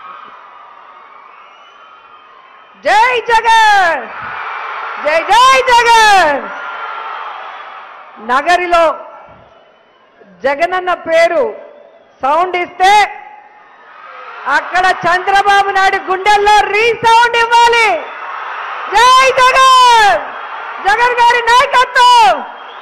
జై జగన్ జై జై జగన్ నగరిలో జగనన్న పేరు సౌండ్ ఇస్తే అక్కడ చంద్రబాబు నాయుడు గుండెల్లో రీసౌండ్ ఇవ్వాలి జై జగన్ జగన్ గారి నాయకత్వం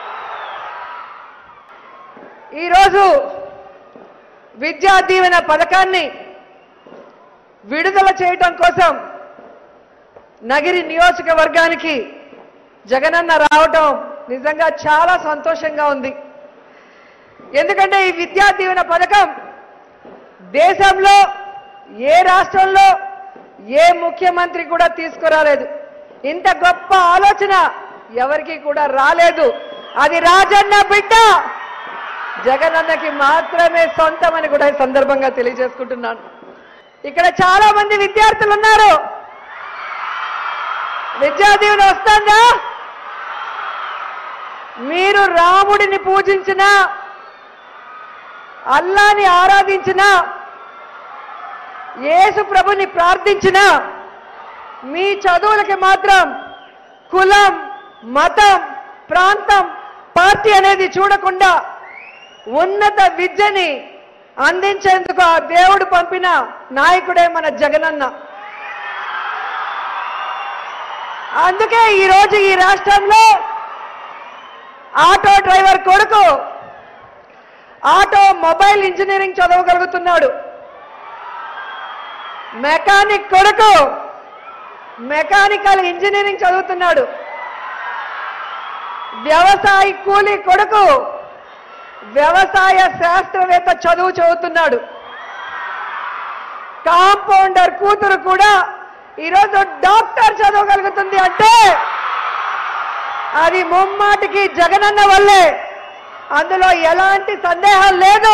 ఈరోజు విద్యా దీవెన పథకాన్ని విడుదల చేయటం కోసం నగిరి నియోజకవర్గానికి జగనన్న రావటం నిజంగా చాలా సంతోషంగా ఉంది ఎందుకంటే ఈ విద్యా దీవెన పథకం దేశంలో ఏ రాష్ట్రంలో ఏ ముఖ్యమంత్రి కూడా తీసుకురాలేదు ఇంత గొప్ప ఆలోచన ఎవరికి కూడా రాలేదు అది రాజన్న బిడ్డ జగనన్నకి మాత్రమే సొంతమని కూడా ఈ సందర్భంగా తెలియజేసుకుంటున్నాను ఇక్కడ చాలా మంది విద్యార్థులు ఉన్నారు విద్యా దీవెన వస్తుందా మీరు రాముడిని పూజించిన అల్లాని ఆరాధించిన యేసు ప్రభుని ప్రార్థించిన మీ చదువులకి మాత్రం కులం మతం ప్రాంతం పార్టీ అనేది చూడకుండా ఉన్నత విద్యని అందించేందుకు ఆ దేవుడు పంపిన నాయకుడే మన జగనన్న అందుకే ఈరోజు ఈ రాష్ట్రంలో ఆటో డ్రైవర్ కొడుకు ఆటో మొబైల్ ఇంజనీరింగ్ చదవగలుగుతున్నాడు మెకానిక్ కొడుకు మెకానికల్ ఇంజనీరింగ్ చదువుతున్నాడు వ్యవసాయ కూలీ కొడుకు వ్యవసాయ శాస్త్రవేత్త చదువు చదువుతున్నాడు కాంపౌండర్ కూతురు కూడా ఈరోజు డాక్టర్ చదవగలుగుతుంది అంటే అది ముమ్మాటికి జగనన్న వల్లే అందులో ఎలాంటి సందేహం లేదు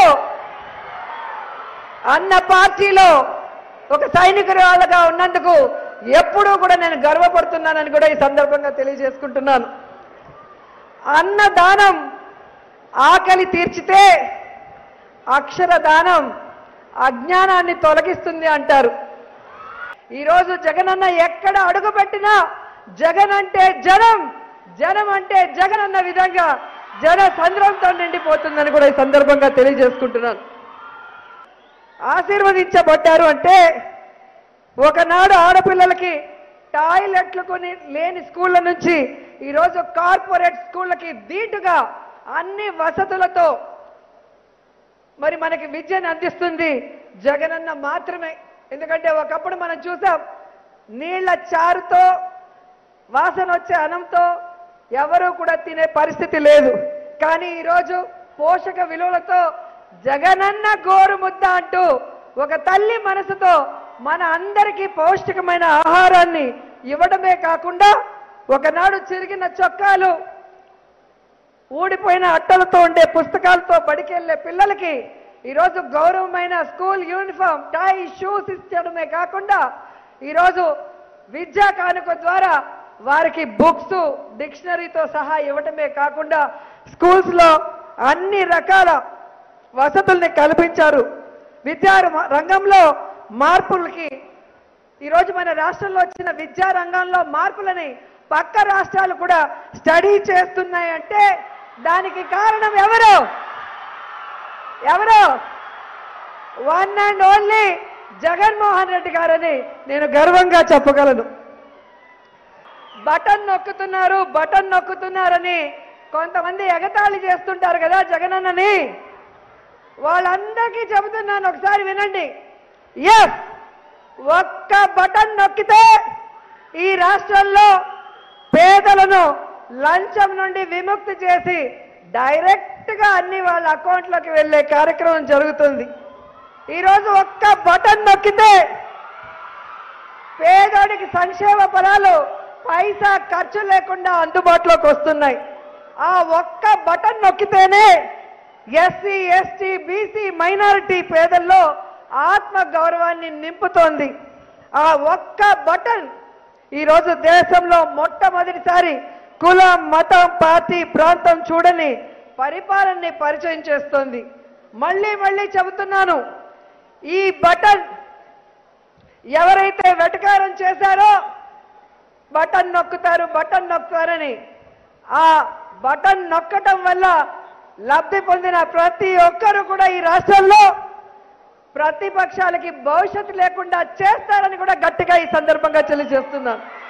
అన్న పార్టీలో ఒక సైనికురాలుగా ఉన్నందుకు ఎప్పుడూ కూడా నేను గర్వపడుతున్నానని కూడా ఈ సందర్భంగా తెలియజేసుకుంటున్నాను అన్న దానం ఆకలి తీర్చితే అక్షర దానం అజ్ఞానాన్ని తొలగిస్తుంది అంటారు ఈరోజు జగనన్న ఎక్కడ అడుగు పెట్టినా జగన్ అంటే జనం జనం అంటే జగన్ అన్న విధంగా జన సంద్రంతో నిండిపోతుందని కూడా ఈ సందర్భంగా తెలియజేసుకుంటున్నాను ఆశీర్వదించబడ్డారు అంటే ఒకనాడు ఆడపిల్లలకి టాయిలెట్లు కొని లేని స్కూళ్ళ నుంచి ఈరోజు కార్పొరేట్ స్కూళ్ళకి ధీటుగా అన్ని వసతులతో మరి మనకి విద్యను అందిస్తుంది జగనన్న మాత్రమే ఎందుకంటే ఒకప్పుడు మనం చూసాం నీళ్ల చారుతో వాసన వచ్చే అనంతో ఎవరూ కూడా తినే పరిస్థితి లేదు కానీ ఈరోజు పోషక విలువలతో జగనన్న గోరు ముద్ద అంటూ ఒక తల్లి మనసుతో మన అందరికీ పౌష్టికమైన ఆహారాన్ని ఇవ్వడమే కాకుండా ఒకనాడు చిరిగిన చొక్కాలు ఊడిపోయిన అట్టలతో ఉండే పుస్తకాలతో బడికెళ్లే పిల్లలకి ఈరోజు గౌరవమైన స్కూల్ యూనిఫామ్ టై షూస్ ఇచ్చడమే కాకుండా ఈరోజు విద్యా కానుక ద్వారా వారికి బుక్స్ డిక్షనరీతో సహా ఇవ్వటమే కాకుండా స్కూల్స్ లో అన్ని రకాల వసతుల్ని కల్పించారు విద్యా ర- రంగంలో మార్పులకి ఈరోజు మన రాష్ట్రంలో వచ్చిన విద్యా రంగంలో మార్పులని పక్క రాష్ట్రాలు కూడా స్టడీ చేస్తున్నాయంటే దానికి కారణం ఎవరు ఎవరు one and only Jaganmohan Reddy గారని నేను గర్వంగా చెప్పగలను బటన్ నొక్కుతున్నారు బటన్ నొక్కుతున్నారని కొంతమంది ఎగతాళి చేస్తుంటారు కదా జగనన్నని వాళ్ళందరికీ చెబుతున్నాను ఒకసారి వినండి ఎస్ ఒక్క బటన్ నొక్కితే ఈ రాష్ట్రంలో పేదలను లంచం నుండి విముక్తి చేసి డైరెక్ట్ గా అన్ని వాళ్ళ అకౌంట్లోకి వెళ్ళే కార్యక్రమం జరుగుతుంది ఈరోజు ఒక్క బటన్ నొక్కితే పేదోడికి సంక్షేమ ఫలాలు పైసా ఖర్చు లేకుండా అందుబాటులోకి వస్తున్నాయి ఆ ఒక్క బటన్ నొక్కితేనే ఎస్సీ ఎస్టీ బీసీ మైనారిటీ పేదల్లో ఆత్మ గౌరవాన్ని నింపుతోంది ఆ ఒక్క బటన్ ఈరోజు దేశంలో మొట్టమొదటిసారి కులం మతం పార్టీ ప్రాంతం చూడని పరిపాలనని పరిచయం చేస్తోంది మళ్ళీ మళ్ళీ చెబుతున్నాను ఈ బటన్ ఎవరైతే వెటకారం చేశారో బటన్ నొక్కుతారు బటన్ నొక్కుతారని ఆ బటన్ నొక్కటం వల్ల లబ్ధి పొందిన ప్రతి ఒక్కరూ కూడా ఈ రాష్ట్రంలో ప్రతిపక్షాలకి భవిష్యత్తు లేకుండా చేస్తారని కూడా గట్టిగా ఈ సందర్భంగా తెలియజేస్తున్నాను